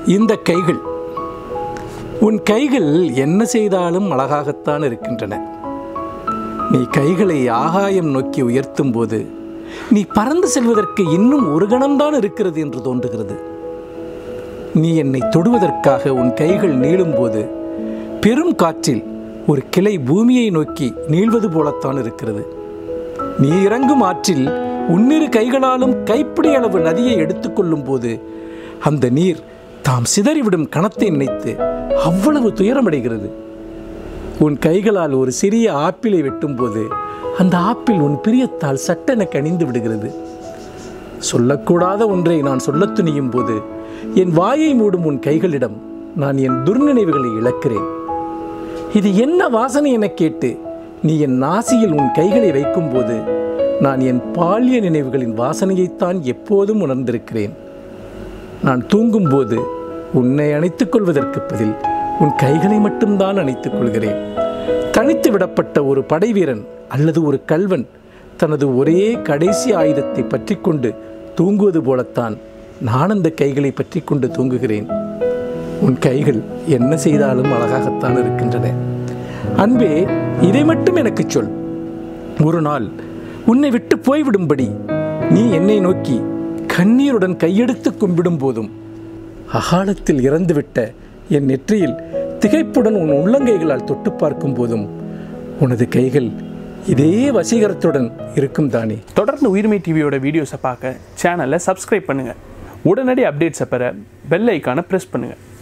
இந்த கைகள் உன் கைகள் என்ன செய்தாலும் அழகாகத்தான் இருக்கின்றன நீ கைகளை ஆகாயம் நோக்கி உயர்த்தும் போது நீ பறந்து செல்வதற்கு இன்னும் ஒரு கணம்தான் இருக்கிறது என்று தோன்றுகிறது நீ என்னை தொடுவதற்காக உன் கைகள் நீளும்போது பெரும் காற்றில் ஒரு கிளை பூமியை நோக்கி நீள்வது போலத்தான் இருக்கிறது நீ இறங்கும் ஆற்றில் உன்னிரு கைகளாலும் கைப்பிடி அளவு நதியை எடுத்துக்கொள்ளும் போது அந்த நீர் தாம் சிதறிவிடும் கணத்தை நினைத்து அவ்வளவு துயரமடைகிறது உன் கைகளால் ஒரு சிறிய ஆப்பிளை வெட்டும்போது அந்த ஆப்பிள் உன் பிரியத்தால் சட்டென கனிந்து விடுகிறது சொல்லக்கூடாத ஒன்றை நான் சொல்லத் துணியும் போது என் வாயை மூடும் உன் கைகளிடம் நான் என் துர்நினைவுகளை இழக்கிறேன் இது என்ன வாசனை எனக் கேட்டு நீ என் நாசியில் உன் கைகளை வைக்கும்போது நான் என் பால்ய நினைவுகளின் வாசனையைத்தான் எப்போதும் உணர்ந்திருக்கிறேன் நான் தூங்கும்போது உன்னை அணைத்துக் கொள்வதற்கு பதில் உன் கைகளை மட்டும்தான் அணைத்துக் கொள்கிறேன் தனித்து விடப்பட்ட ஒரு படைவீரன் அல்லது ஒரு கல்வன் தனது ஒரே கடைசி ஆயுதத்தை பற்றி கொண்டு தூங்குவது போலத்தான் நான் அந்த கைகளை பற்றி கொண்டு தூங்குகிறேன் உன் கைகள் என்ன செய்தாலும் அழகாகத்தான் இருக்கின்றன அன்பே இதை மட்டும் எனக்கு சொல் ஒரு நாள் உன்னை விட்டு போய்விடும்படி நீ என்னை நோக்கி கண்ணீருடன் கையெடுத்து கும்பிடும் போதும் அகாலத்தில் இறந்துவிட்ட என் நெற்றியில் திகைப்புடன் உன் உள்ளங்கைகளால் தொட்டு பார்க்கும் போதும் உனது கைகள் இதே வசீகரத்துடன் இருக்கும் தானே தொடர்ந்து உயிர்மை டிவியோட வீடியோஸை பார்க்க சேனலை சப்ஸ்கிரைப் பண்ணுங்கள் உடனடி அப்டேட்ஸை பெற பெல் ஐக்கானை ப்ரெஸ் பண்ணுங்கள்